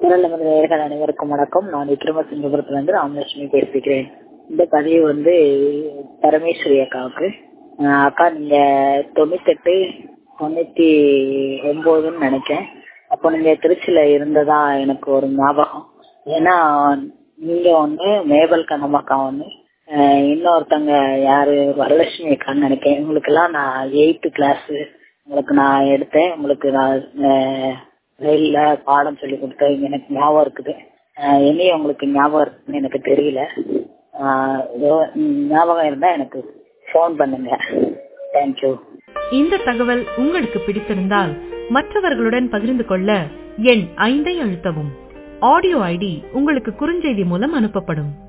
குரல் நமது நேயர்கள் அனைவருக்கும் வணக்கம் நான் விக்ரமசிங்கபுரத்திலிருந்து ராமலட்சுமி பேசுகிறேன் இந்த பதிவு வந்து பரமேஸ்வரி அக்காவுக்கு அஹ் அக்கா நீங்க தொண்ணூத்தெட்டு தொண்ணூத்தி ஒன்பதுன்னு நினைக்கிறேன் அப்போ நீங்க திருச்சியில இருந்ததா எனக்கு ஒரு ஞாபகம் ஏன்னா நீங்க ஒண்ணு மேபல் கண்ணம்மாக்கா ஒண்ணு அஹ் இன்னொருத்தங்க யாரு வரலட்சுமி அக்கான்னு நினைக்கிறேன் உங்களுக்கு எல்லாம் நான் எயித்து கிளாஸ் உங்களுக்கு நான் எடுத்தேன் உங்களுக்கு நான் அஹ், ரயில்ல பாடம் சொல்லி கொடுத்தேன் எனக்கு ஞாபகம் இருக்குது அஹ், என்னையும் உங்களுக்கு ஞாபகம் இருக்குன்னு எனக்கு தெரியல அஹ், ஏதோ ஞாபகம் இருந்தா எனக்கு ஃபோன் பண்ணுங்க தேங்க்யூ இந்த தகவல் உங்களுக்கு பிடித்திருந்தால் மற்றவர்களுடன் பகிர்ந்து கொள்ள எண் ஐந்தை அழுத்தவும் ஆடியோ ஐடி உங்களுக்கு குறுஞ்செய்தி மூலம் அனுப்பப்படும்